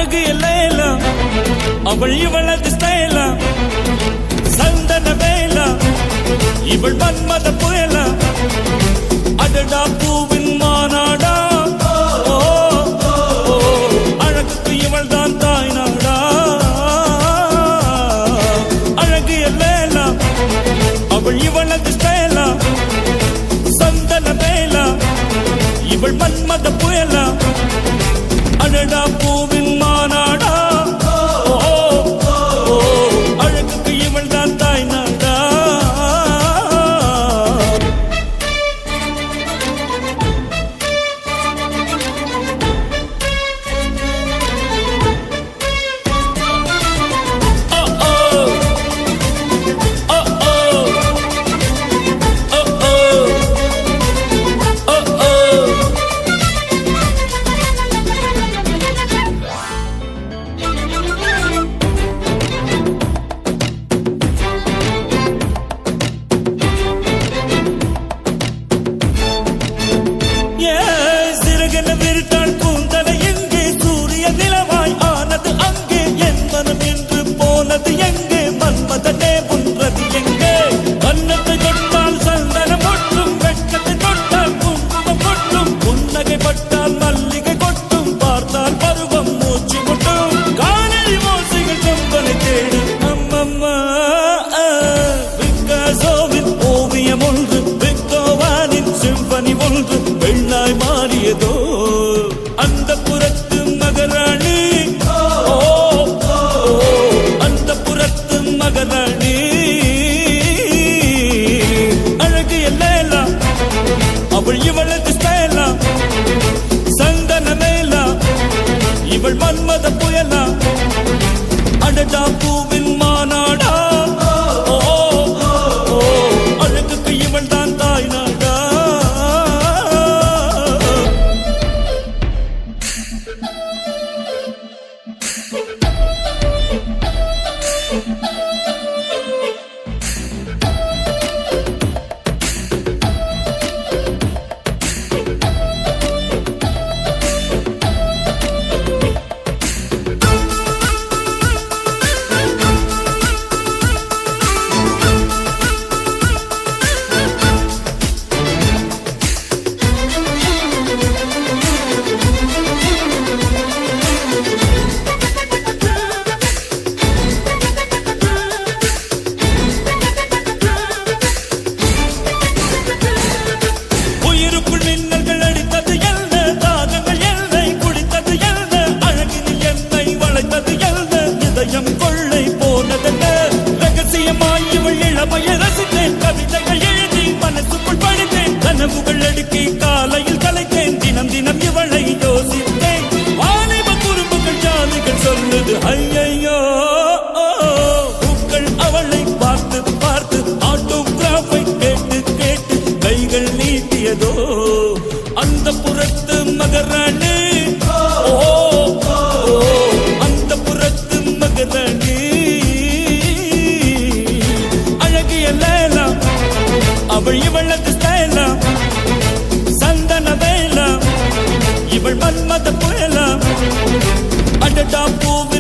அழகு எல்லாம் அவள் இவளது ஸ்டைலா சந்தன வேலா இவள் மன்மத புயலா அடடா பூவின் மாநாடா ஓ, ஓ, அழகுக்கு இவள் தான் தாய் நாடா அழகு எல்லாம் அவள் இவளது ஸ்டைலா சந்தன வேலா இவள் மன்மத புயலா அடடா பூவின் மாநாடா ஓ, ஓ, அழகுக்கு இவள் தான் தாய் நாடா Oh, oh. Oh, oh. Oh, oh. Oh, oh. ஏ, சிறகென விரித்தாள் கூந்தலை எங்கே சூரிய நிலவாய் ஆனது அங்கே என் மனம் என்று போனது எங்கே மன்மதனே உன்றது எங்கே கன்னத்தை தொட்டால் சந்தனம் கொட்டும் வெட்கத்தை தொட்டால் குங்குமம் கொட்டும் புன்னகை பட்டால் மல்லிகை கொட்டும் பார்த்தால் பருவம் மூச்சு கொட்டும் காணொலி மோசைகள் கொம்பனை தேடும் அம்மம்மா பிக்காசோவின் ஓவியம் ஒன்று பிக்கோவானின் சிம்பனி ஒன்று வெள்ளாய் மாறியதோ அந்த புறத்து மகராணி ஓ, ஓ, அந்த புறத்து மகராணி அழகு எல்லாம் அவள் இவளது ஸ்டைலா சந்தன மேலா இவள் மன்மத புயலா அடடா பூவின் மாநாடா ஓ, ஓ, அழகுக்கு இவள் தான் தாய் நாடா உயிருக்குள் மின்னல்கள் அடித்தது என்ன தாகங்கள் என்னை குடித்தது என்ன அழகினில் என்னை வளைத்தது என்ன இதயம் கொள்ளை போனதென்ன ரகசியமாய் இவள் இளமையை ரசித்தேன் கவிதைகள் எழுதி மனசுக்குள் படித்தேன் கனவுகள் அடுக்கி காலையில் கலைத்தேன் தினம் தினம் இவளை யோசித்தேன் வாலிப குறும்புகள் ஜாதிகள் சொல்லுது ஐயையோ பூக்கள் அவளை பார்த்து பார்த்து ஆட்டோகிராஃபை கேட்டு கேட்டு கைகள் நீட்டியதோ அந்த புறத்து மகராணி ஓ, ஓ, அந்த புறத்து மகராணி அழகிய லேலா அவள் இவளது ஸ்டைலா சந்தன வேலா இவள் மன்மத புயலா அடடா பூவில்